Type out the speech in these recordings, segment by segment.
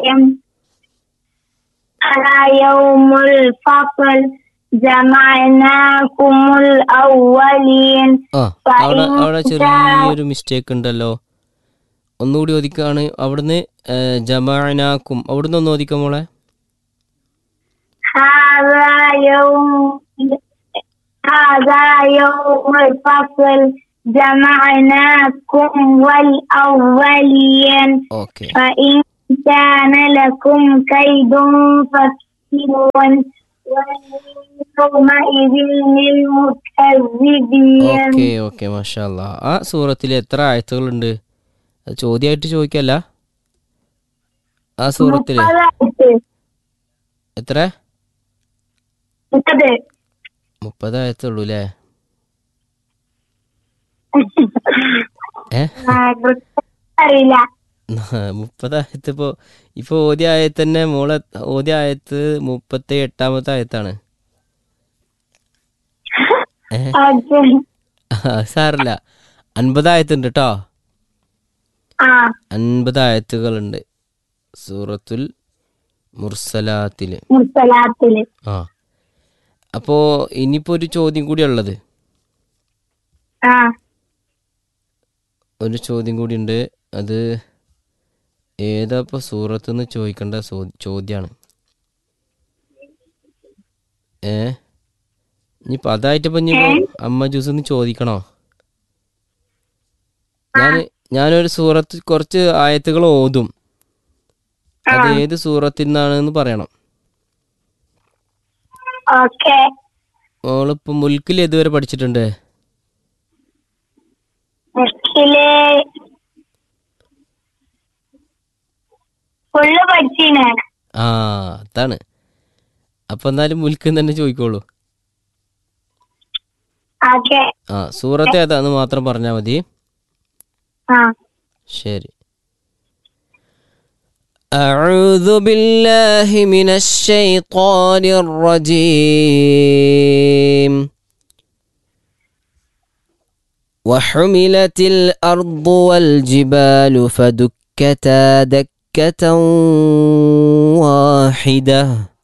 على يوم الفصل جمعناكم الأولين ആ അവിടെ അവിടെ ചെറിയൊരു മിസ്റ്റേക്ക് ഉണ്ടല്ലോ ഒന്നുകൂടി ഒതുക്കാണ് അവിടുന്ന് ജമാനാക്കും അവിടുന്ന് ഒന്ന് ഒതുക്കാം മോളെ هذا يوم هذا يوم الفصل جمعناكم والأولين ഓക്കെ فإن كان لكم كيد فكيدون ويومئذ للمكذبين ഓക്കെ ഓക്കെ മാഷാല്ല ആ സൂറത്തിൽ എത്ര ആയത്തുകളുണ്ട് അത് ചോദ്യമായിട്ട് ചോദിക്കല്ല ആ സൂറത്തിൽ മുപ്പതായിട്ട് എത്ര മുപ്പത് മുപ്പത് ആയത്തുള്ളൂ അല്ലേ ഏ ആ, കൃത്യം അറിയില്ല മുപ്പത് ആയത്ത് ഇപ്പോൾ ഇപ്പോൾ ഓദ്യ ആയത്ത് തന്നെ മോളെ ഓദ്യ ആയത്ത് മുപ്പത്തി എട്ടാമത്തെ ആയത്താണ് ഏ ഓക്കെ ആ, സാറില്ല അൻപത് ആയത്തുണ്ട് കേട്ടോ ആ അൻപത് ആയത്തുകളുണ്ട് സൂറത്തുൽ മുർസലാത്തിൽ മുത്തലാത്തില് ആ അപ്പോൾ ഇനിയിപ്പോൾ ഒരു ചോദ്യം കൂടി ഉള്ളത് ആ ഒരു ചോദ്യം കൂടി ഉണ്ട് അത് ഏതാ ഇപ്പോൾ സൂറത്ത് നിന്ന് ചോദിക്കേണ്ട ചോദ്യമാണ് ഏ ഇനിയിപ്പോൾ അതായിട്ടിപ്പോൾ ഇനി അമ്മ ജ്യൂസ് ഒന്ന് ചോദിക്കണോ ഞാൻ ഞാനൊരു സൂറത്ത് കുറച്ച് ആയത്തുകൾ ഓതും അത് ഏത് സൂറത്തിൽ നിന്നാണെന്ന് പറയണം ഓക്കെ മോളിപ്പോൾ മുൽക്കിൽ ഏതുവരെ പഠിച്ചിട്ടുണ്ട് മുക്കില് ഫുള്ള് പഠിച്ചീന് ആ അതാണ് അപ്പം എന്നാലും മുൽക്കിൽ തന്നെ ചോദിക്കോളൂ ഓക്കെ ആ സൂറത്ത് ഏതാന്ന് മാത്രം പറഞ്ഞാൽ മതി ആ ശരി أعوذ بالله من الشيطان الرجيم وحملت الأرض والجبال فدكتا دكة واحدة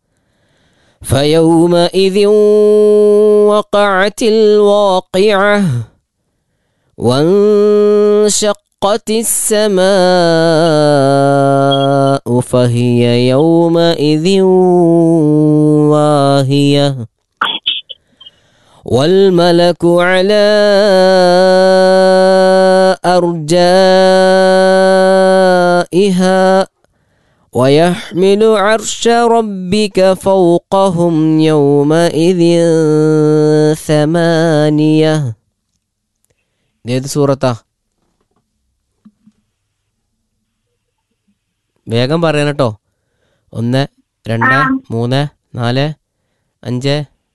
فيومئذ وقعت الواقعة وانشقت السماء فهي يومئذ واهية والملك على أرجائها ويحمل عرش ربك فوقهم يومئذ ثمانية ഏത് സൂറത്താ വേഗം പറയണം കേട്ടോ ഒന്ന് രണ്ട് മൂന്ന് നാല് അഞ്ച്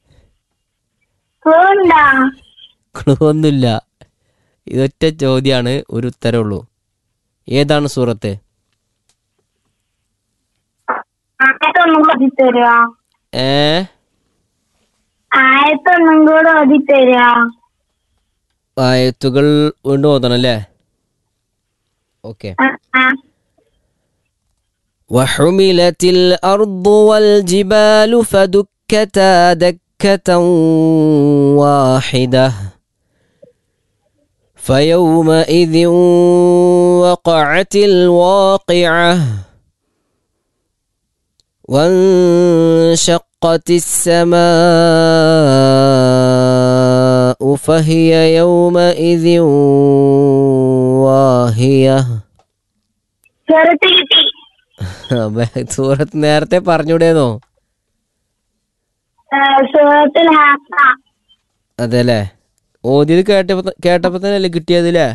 കേണ്ടാ ക്ലൂ ഒന്നുമില്ല ഇതൊറ്റ ചോദ്യമാണ് ഒരു ഉത്തരവുള്ളൂ ഏതാണ് സൂറത്ത് ആയത്തൊന്നും കൂടെ ഓതി തരുക ഏ ആയത്തൊന്നും കൂടെ ഓതി തരുക ആയത്തുകൾ വീണ്ടും ഓതണം അല്ലേ ഓക്കെ ആ, ആ. وحملت الأرض والجبال فدكتا دكة واحدة فيومئذ وقعت الواقعة وانشقت السماء فهي يومئذ واهية ചെറുത്ത് കിട്ടി സൂറത്ത് നേരത്തെ പറഞ്ഞൂടേന്നോ ആ, സൂറത്തുൽ ഹാക്ക അതെല്ലേ ഓതിയത് കേട്ടപ്പോ കേട്ടപ്പോ തന്നെ അല്ലേ കിട്ടിയതില്ലേ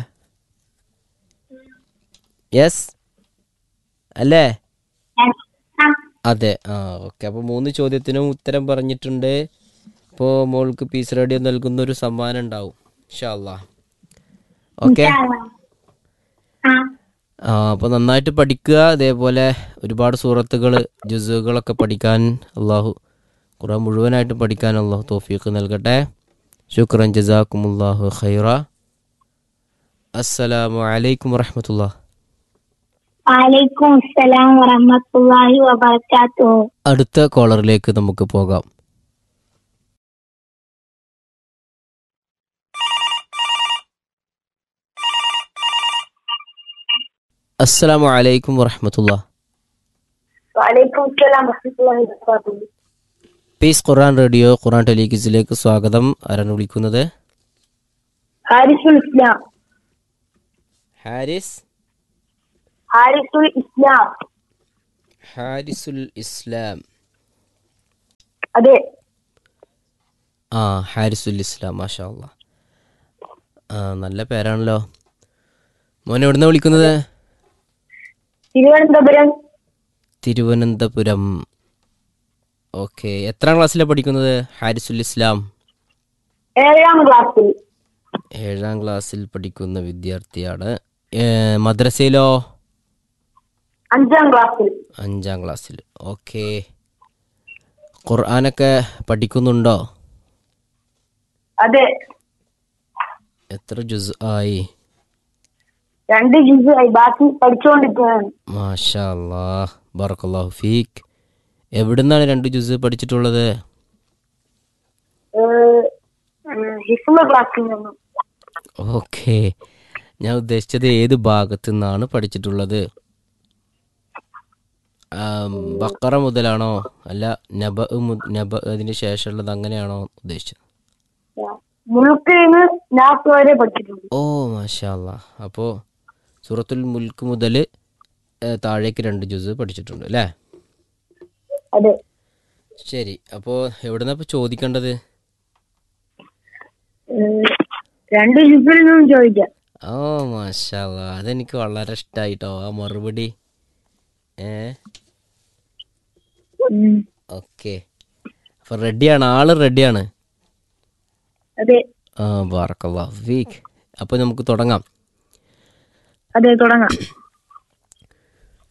യെസ് അല്ലേ ആ, അതെ ആ ഓക്കെ അപ്പോൾ മൂന്ന് ചോദ്യത്തിനും ഉത്തരം പറഞ്ഞിട്ടുണ്ട് ഇപ്പോൾ മോൾക്ക് പീസ് റേഡിയോ നൽകുന്ന ഒരു സമ്മാനം ഉണ്ടാവും ഇൻഷാല്ലാ ഓക്കെ ആ ആ അപ്പോൾ നന്നായിട്ട് പഠിക്കുക അതേപോലെ ഒരുപാട് സൂറത്തുകൾ ജുസുകളൊക്കെ പഠിക്കാൻ അള്ളാഹു ഖുറാൻ മുഴുവനായിട്ട് പഠിക്കാൻ അള്ളാഹു തോഫീക്ക് നൽകട്ടെ ശുക്രൻ ജസാക്കുമുല്ലാഹു ഖൈറ അസ്സലാമു അലൈക്കും വറഹമത്തുള്ള വലൈക്കും അസ്സലാം വറഹ്മത്തുള്ളാഹി വബറകാതുഹു അടുത്ത കോളറിലേക്ക് നമുക്ക് പോകാം അസ്സലാമു അലൈക്കും വറഹമത്തുള്ള വലൈക്കും അസ്സലാം വറഹ്മത്തുള്ളാഹി വബറകാതുഹു പീസ് ഖുറാൻ റേഡിയോ ഖുറാൻ ടെലിഗിസിലേക്ക് സ്വാഗതം ആരാണ് വിളിക്കുന്നത് ഹാരിസുൽ ഇസ്ലാം ഹാരിസ് ഹാരിസുൽ ഇസ്ലാം ഹാരിസുൽ ഇസ്ലാം അതെ ആ ഹാരിസുൽ ഇസ്ലാം മാഷാ അല്ലാ ആ നല്ല പേരാണല്ലോ മോൻ എവിടുന്ന വിളിക്കുന്നത് തിരുവനന്തപുരം തിരുവനന്തപുരം ഓക്കെ എത്രാം ക്ലാസ്സിലാണ് പഠിക്കുന്നത് ഹാരിസുൽ ഇസ്ലാം ഏഴാം ക്ലാസ്സിൽ ഏഴാം ക്ലാസ്സിൽ പഠിക്കുന്ന വിദ്യാർത്ഥിയാണ് ഏ, മദ്രസയിലോ അഞ്ചാം ക്ലാസ്സിൽ അഞ്ചാം ക്ലാസ്സിൽ ഓക്കെ ഖുർആനൊക്കെ പഠിക്കുന്നുണ്ടോ അതെ എത്ര ജുസ് ആയി രണ്ട് ജിസുമായി ബാക്കി പഠിച്ചുകൊണ്ടിരിക്കുകയാണ് മാഷാ അല്ലാ ബറക്കല്ലാഹു ഫീക്ക് എവിടുന്നാണ് രണ്ട് ജുസ് പഠിച്ചിട്ടുള്ളത് ഏഹ്, ഉം, ഹിസ്മ ക്ലാസ്സിൽ നിന്നും ഓക്കെ ഞാൻ ഉദ്ദേശിച്ചത് ഏത് ഭാഗത്തു നിന്നാണ് പഠിച്ചിട്ടുള്ളത് ആം, ബക്കറ മുതലാണോ അല്ല നബ മു- നബ അതിന് ശേഷമുള്ളത് അങ്ങനെയാണോ ഉദ്ദേശിച്ചത് മുഴുക്കിൽ നിന്ന് നാസ് വരെ പഠിച്ചിട്ടുണ്ട് ഓ മാഷാ അല്ലാ അപ്പോൾ സൂറത്തുൽ മുൽക്ക് മുതൽ താഴേക്ക് രണ്ട് ജ്യൂസ് പഠിച്ചിട്ടുണ്ട് അല്ലേ അതെ ശരി അപ്പോൾ എവിടുന്നാ ഇപ്പോൾ ചോദിക്കേണ്ടത് ഏഹ്, രണ്ട് ജിസിൽ നിന്നും ചോദിക്കാം ഓ മാഷാ അല്ലാ അതെനിക്ക് വളരെ ഇഷ്ടമായിട്ടോ ആ മറുപടി ഏ ഉം, ഓക്കെ അപ്പോൾ റെഡിയാണ് ആള് റെഡിയാണ് അതെ ആ ബാറക്കല്ലാ ഫീക്ക് അപ്പോൾ നമുക്ക് തുടങ്ങാം അതെ തുടങ്ങാം